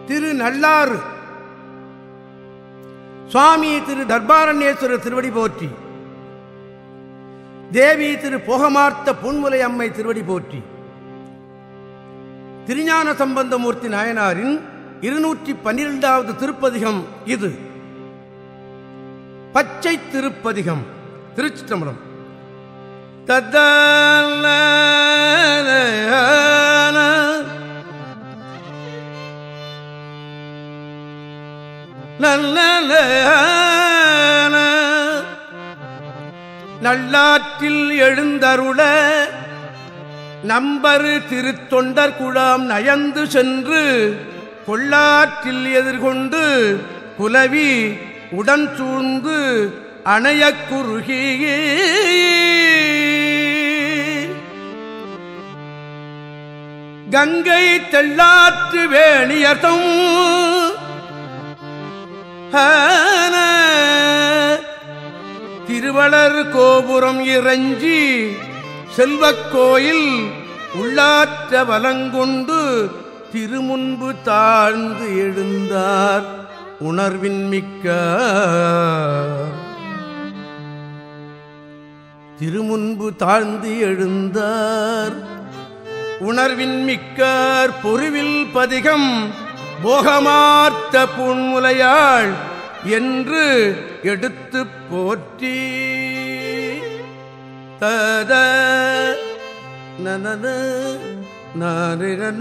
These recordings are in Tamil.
திரு நல்லாறு சுவாமி திரு தர்பாரண்யேஸ்வரர் திருவடி போற்றி தேவி திரு போகமார்த்த பொன்முலை அம்மை திருவடி போற்றி திருஞான சம்பந்தமூர்த்தி நாயனாரின் இருநூற்றி பன்னிரெண்டாவது திருப்பதிகம் இது பச்சை திருப்பதிகம் திருச்சிற்றம்பலம் தத்தன நல்ல நல்லாற்றில் எழுந்தருள நம்பரு திருத்தொண்டர் குழாம் நயந்து சென்று கொள்ளாற்றில் எதிர்கொண்டு குலவி உடன் சூழ்ந்து அணையக் குறுகியே கங்கை தெள்ளாற்று வேணியர்த்தம் ஆன திருவளர் கோபுரம் இறைஞ்சி செல்வக் கோயில் உள்ளாற்ற வலங்கொண்டு திருமுன்பு தாழ்ந்து எழுந்தார் உணர்வின் மிக்க திருமுன்பு தாழ்ந்து எழுந்தார் உணர்வின் மிக்கார் பொருவில் பதிகம் போகமார்த்த பூன்முலையாள் என்று எடுத்து போற்றி தத நனன நாரிரன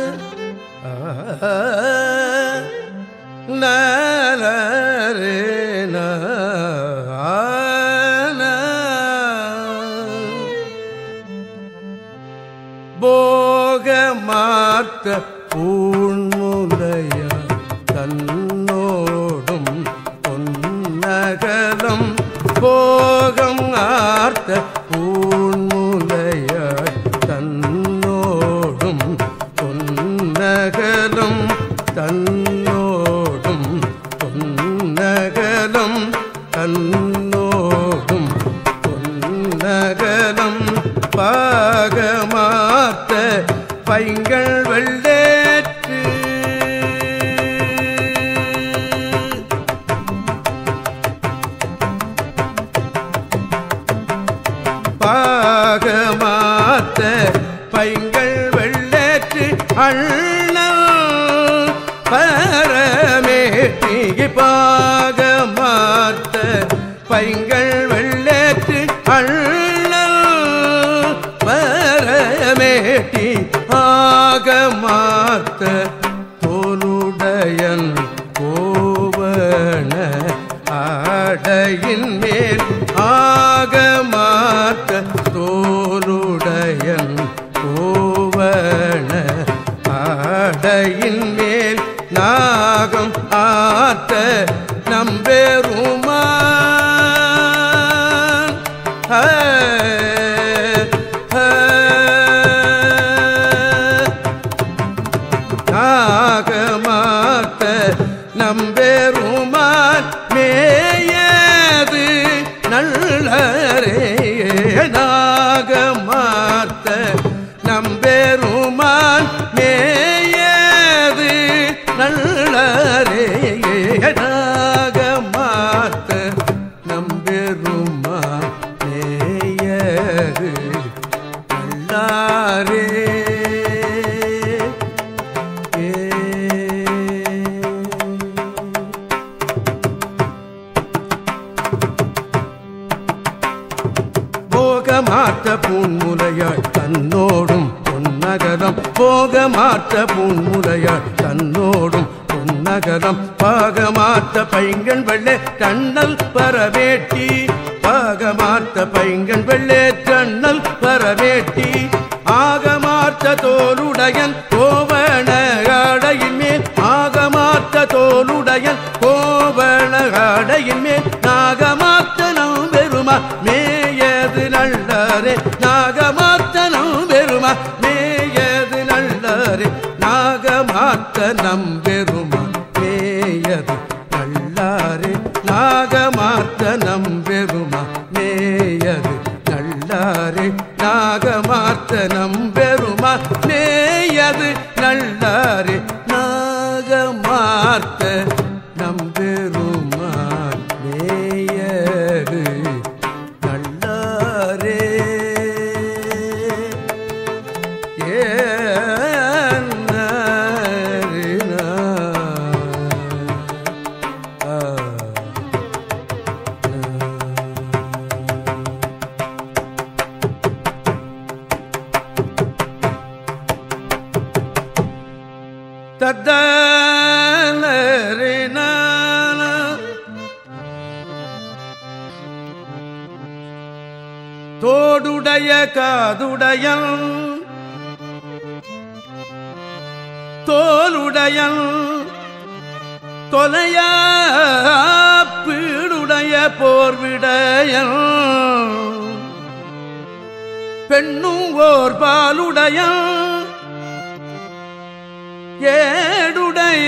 நரே போகமார்த்த பூண்முலைய தன்னோடும் பொன்னகலம் போகம் ஆர்த்த பூண்முலைய தன்னோடும் பொன்னகலம் தன்னோடும் பொன்னகலம் தன்னோடும் பொன்னகலம் பாகமாத்த பைங்கள் வெள்ளேற்று பாகமாத்த பைங்கள் வெள்ளேற்று அண்ணல் பரமேட்டி பாகமாத்த பைங்கள் வெள்ளேற்று அண்ணல் பரமேட்டி ஆகமாத்த தோலுடையன் கோவண ஆடையின் மேல் ஆகமாத்த தோலுடையன் கோவண ஆடையின் மேல் நாகம் ஆத்த நம்பெருமான் ஹே, ஹே. நாகமாத்த நம்பெருமான் மேயது நல்லரே நாகமாத்த நம்பெருமான் மேயது நல்லரே நாகமாத்த நம்பெருமான் மேயது நல்லாரே போகமாற்ற பூன்முலையாள் தன்னோடும் பொன்னகரம் போகமாற்ற பூன்முலையாள் தன்னோடும் பொன்னகரம் பாகமாற்ற பைங்கன் வெள்ளே கண்ணல் பரவேட்டி பாகமாற்ற பைங்கன் வெள்ளே கண்ணல் பரவேட்டி ஆகமாற்ற தோலுடையன் கோவண ஆடையின் மேல் ஆகமாற்ற தோலுடையன் கோவண ஆடையின் மேல் நாகமாற்ற நம் பெருமா மேயது நல்லரே நாகமாற்ற நம் பெருமா மேயது நல்லரே நாகமாற்ற நம் பெருமா மேயது நல்லாரே நாகமாற்ற நம் பெருமா மேயது நல்லாரே நாகமார்த்த நம்பெருமா நேயது நல்லாரே நாகம் தத்தலரின தோடுடைய காதுடையன் தோலுடையன் தொலையா பீடுடைய போர்விடையன் பெண்ணும் ஓர் பாலுடையன் ஏடுடைய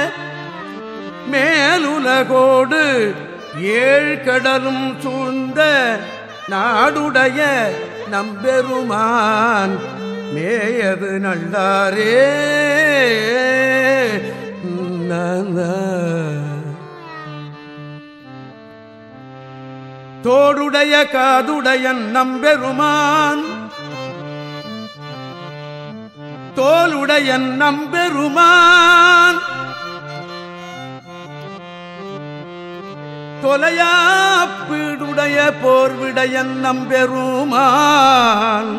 மேலுலகோடு ஏழ்கடலும் சூழ்ந்த நாடுடைய நம்பெருமான் மேயது நல்லாரே நன. தோடுடைய காதுடையன் நம்பெருமான் தோளுடையன் நம்பெருமான் தொலையாப்பீடுடைய போர்விடையன் நம்பெருமான்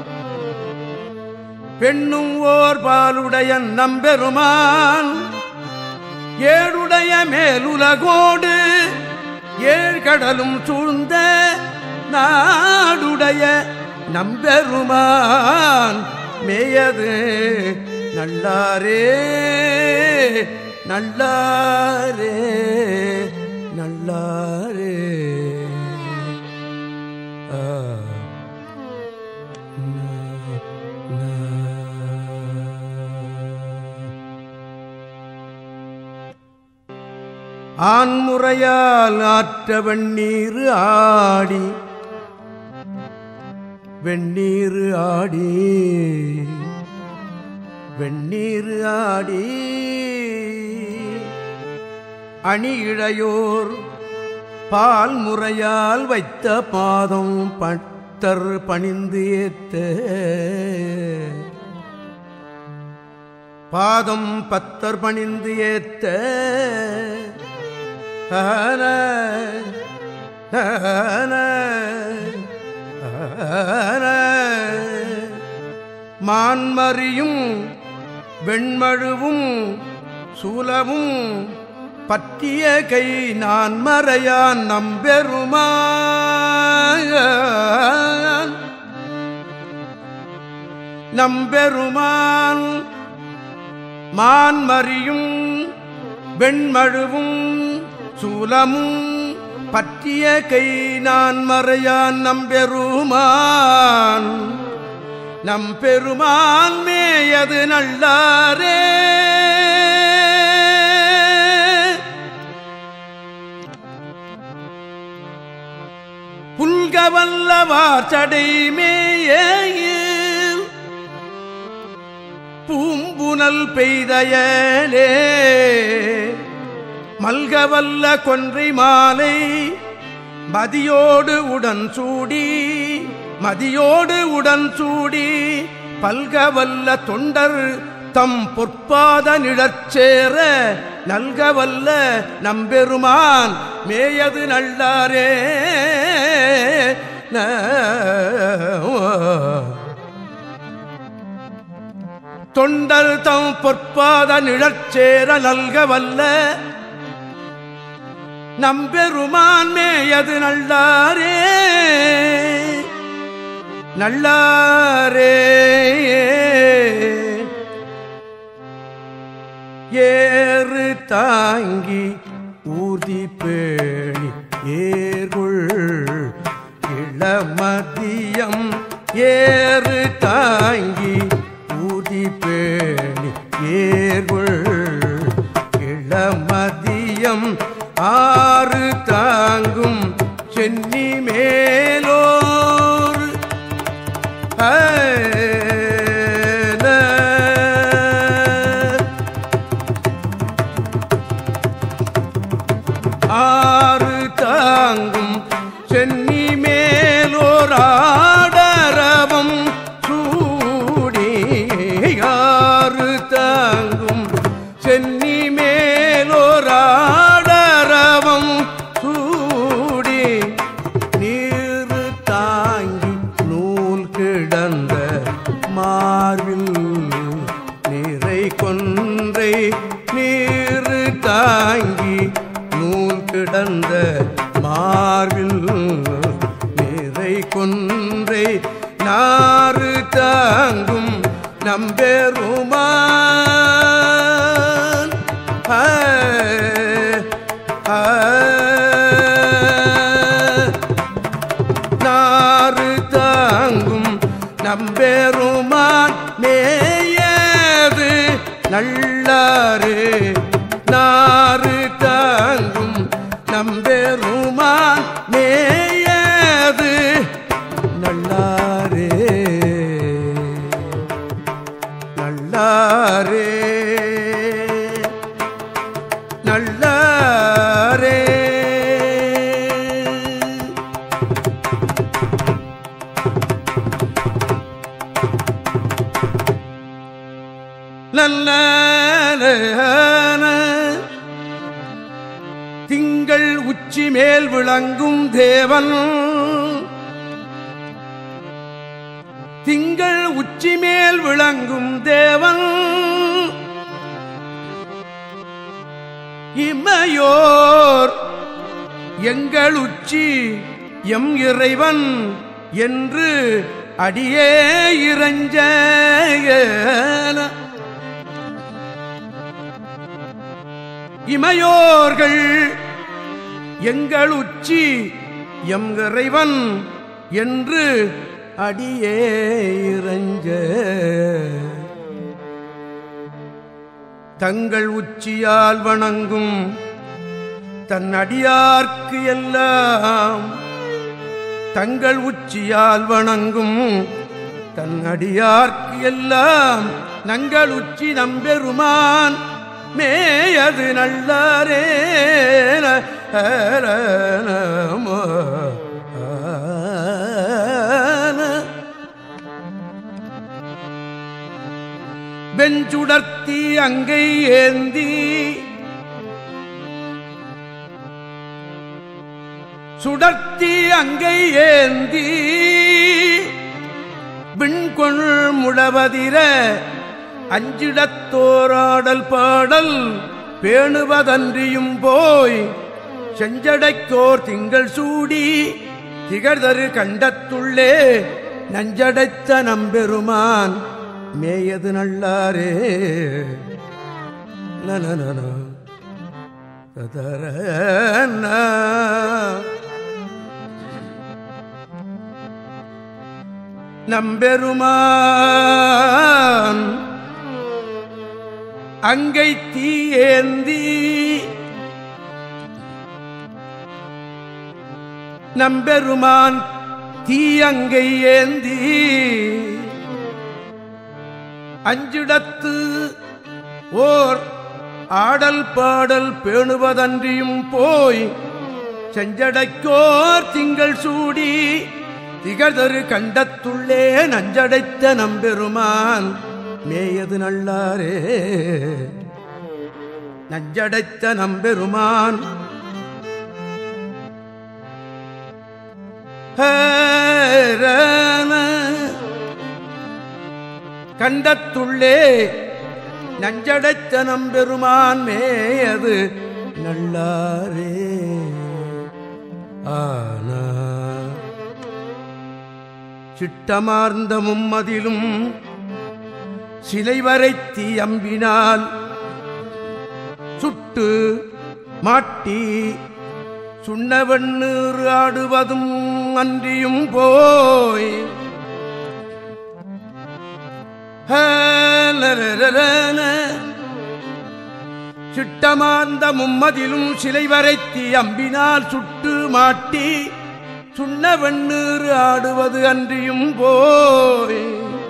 பெண்ணும் ஓர் பாலுடையன் நம்பெருமான் ஏழுடைய மேலுலகோடு ஏழ்கடலும் சூழ்ந்த நாடுடைய நம்பெருமான் மேயது நல்லாரே நல்லாரே நல்லாரே ஆ. ந- ந- ஆண்முறையால் ஆற்ற வெண்ணீர் ஆடி வெண்ணீர் ஆடி வெண்ணீர் ஆடி அணி இழையோர் பால் முறையால் வைத்த பாதம் பட்டர் பணிந்து ஏத்த பாதம் பத்தர் பணிந்து ஏத்த ஆன, ஆன, ஆன. மான்மறியும் வெண்மழுவும் சூலமும் பற்றிய கை நான் மறையான் நம்பெருமான் நம்பெருமான் மான்மறியும் வெண்மழுவும் சூலமும் பற்றிய கை நான் மறையான் நம்பெருமான் நம்பெருமான் மேயது நல்லாரே புல்கவல்லவார் சடை மேய பூம்புனல் பெய்தயலே மல்கவல்ல கொன்றை மாலை மதியோடு உடன் சூடி மதியோடு உடன் சூடி பல்கவல்ல தொண்டர் தம் பொற்பாத நிழற்சேர நல்கவல்ல நம்பெருமான் மேயது நல்லாரே ந தொண்டர் தம் பொற்பாத நிழற்சேர நல்க வல்ல நம்பெருமான் மேயது நல்லாரே நல்லாரே ஏறு தாங்கி ஊதி பேணி ஏர்கொள் இளமதியம் ஏறு தாங்கி ஊதி பேணி ஏர்கொள் இளமதியம் ஆறு தாங்கும் சென்னி மேலோர் ஆன ஆறு தாங்கும் சென்னி மேலோர் ஆடரவம் சூடி ஆறு தாங்கும் சென்னி மேலோர் ஆடரவம் சூடி நீர் கொன்றை நீரு தாங்கி நூல் கிடந்த மார்பில் நிறை கொன்றை நாறு தாங்கும் நம்பெருமான் ஆ, ஆ, நாறு தாங்கும் நம்பெருமான் மேயது நல்லாறு நாறு தாங்கும் நம்பெருமான் மேயது நல்லாரே நல்லாரே நல்லாரே நல்ல திங்கள் உச்சி மேல் விளங்கும் தேவன் திங்கள் உச்சி மேல் விளங்கும் தேவன் இமையோர் எங்கள் உச்சி எம் இறைவன் என்று அடியே இறஞ்ச இமையோர்கள் எங்கள் உச்சி எம் இறைவன் என்று அடியே இறஞ்ச தங்கள் உச்சியால் வணங்கும் தன் அடியார்க்கு எல்லாம் தங்கள் உச்சியால் வணங்கும் தன் அடியார்க்கு எல்லாம் நங்கள் உச்சி நம்பெருமான் மேயது நல்லாரே வெஞ்சுடர்த்தி அங்கை ஏந்தி சுடர்த்தி அங்கை ஏந்தி விண்கொள் முழவதிர அஞ்சிடத்தோராடல் பாடல் பேணுவதன்றியும் போய் செஞ்சடைக்கோர் திங்கள் சூடி திகழ்தரு கண்டத்துள்ளே நஞ்சடைத்த நம்பெருமான் மேயது நல்லாரே நனநன ததரன. நம்பெருமான் அங்கை தீயேந்தி நம்பெருமான் தீயங்கை ஏந்தி அஞ்சிடத்து ஓர் ஆடல் பாடல் பேணுவதன்றியும் போய் செஞ்சடைக்கோர் திங்கள் சூடி திகழ்தரு கண்டத்துள்ளே நஞ்சடைத்த நம்பெருமான் மேயது நல்லாரே நஞ்சடைத்த நம்பெருமான் ஹேரன. கண்டத்துள்ளே நஞ்சடைத்த நம்பெருமான் மேயது நல்லாரே ஆனா சிட்டமார்ந்த மும்மதிலும் சிலை வரைத்தி அம்பினால் சுட்டு மாட்டி சுண்ணவண்ணீர் ஆடுவதும் அன்றியும் போய் ஹலரரரன. சிட்டமார்ந்த மும்மதிலும் சிலை வரைத்தி அம்பினால் சுட்டு மாட்டி சுண்ண வெண்ணீர் ஆடுவது அன்றியும் போய்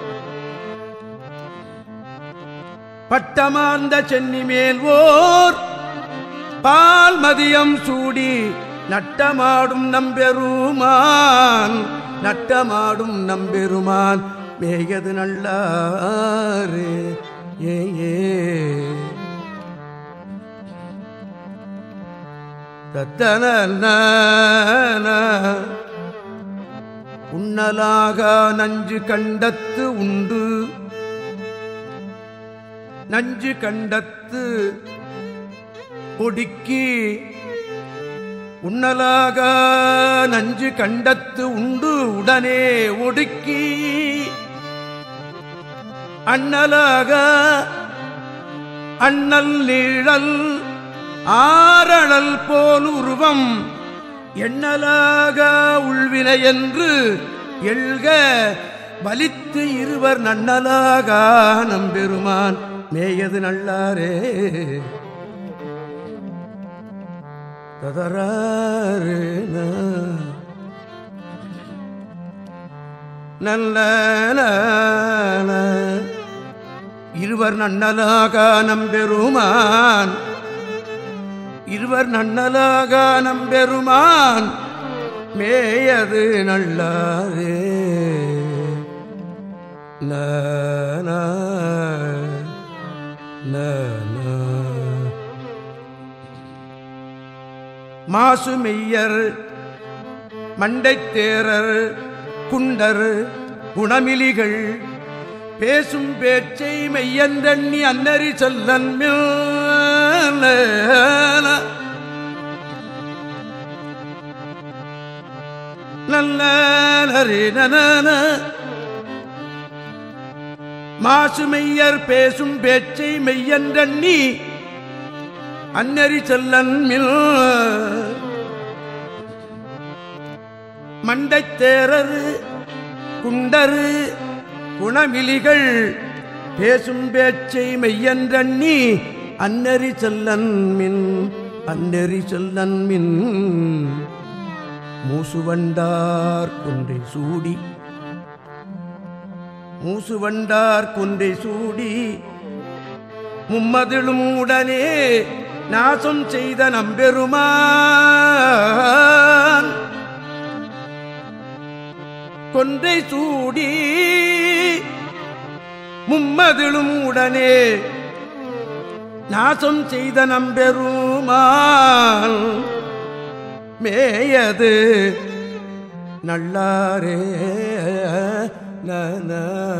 பட்டமார்ந்த சென்னி மேல் ஓர் பால் மதியம் சூடி நட்டமாடும் நம்பெருமான் நட்டமாடும் நம்பெருமான் மேயது நல்லாறு ஏ ஏ தத்தன உண்ணலாக நஞ்சு கண்டத்து உண்டு நஞ்சு கண்டத்து ஒடுக்கி உண்ணலாக நஞ்சு கண்டத்து உண்டு உடனே ஒடுக்கி அண்ணலாக அண்ணல் நீழல் ஆரழல் போல் உருவம் எண்ணலாக உள்வினை என்று எழ்க வலித்து இருவர் நன்னலாக நம்பெருமான் மேயது நல்லாரே ததராறு நல்ல இருவர் நன்னலாக நம்பெருமான் இருவர் நன்னலாக நம்பெருமான் மேயது நல்லாரே ந மாசு மெய்யர் மண்டைத்தேரர் குண்டர் குணமிலிகள் பேசும் பேச்சை மெய்யந்தண்ணி அன்னறி சொல்லன் நல்ல நன மாசு மெய்யர் பேசும் பேச்சை மெய்யன்றண்ணி அன்னறி செல்லன் மில் மண்டைத்தேரரு குண்டரு குணமிலிகள் பேசும் பேச்சை மெய்யன்றண்ணி அன்னறி செல்லன் மின் அன்னறி செல்லன் மின் மூசுவண்டார் கொன்றை சூடி மூசுவண்டார் கொன்றை சூடி மும்மதிலும் உடனே நாசம் செய்த நம்பெருமான் கொன்றை சூடி மும்மதிலும் உடனே நாசம் செய்த நம்பெருமான் மேயது நல்லாரே நன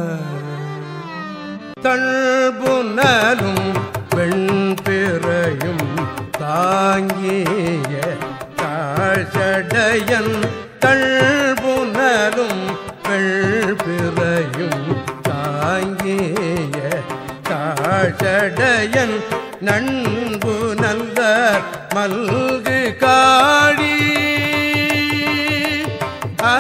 தள்புனலும் வெண்பிறையும் தாங்கிய தாழ்சடையன் தள்புனலும் வெள்பிறையும் தாங்கிய தாழ்சடையன் நண்பு நல்ல மல்கு காடி ஆ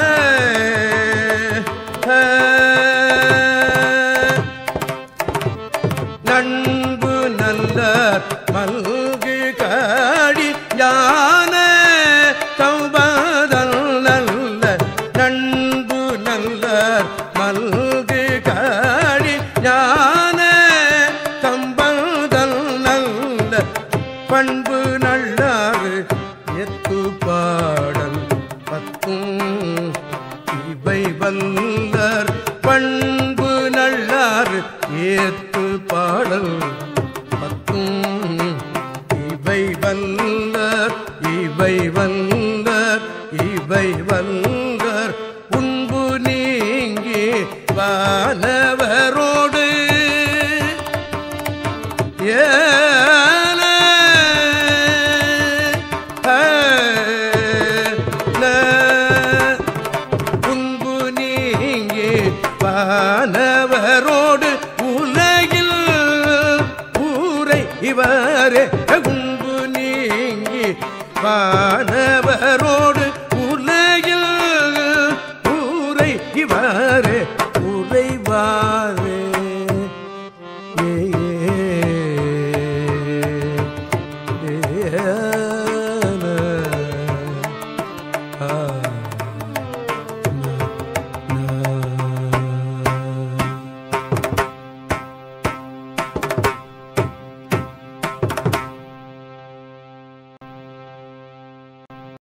நண்பு நல்ல மல்கு காடி ஞான சௌபதல் நல்ல நண்பு நல்ல மல்கு காடி ஞான சம்பதல் நல்ல பண்பு நல்லாறு எத்து பாடல் பத்தும் இவை வல்லர் பண்பு நல்லாறு ஏத்து பாடல் பத்தும் இவை வல்லர் இவை வல்லர் இவை வல்லர் உன்பு நீங்கி வானவரோடு ஏன உன்பு நீங்கி வானவரோடு உலகில் ஊரை இவரே உன்பு நீங்கி வானவரோடு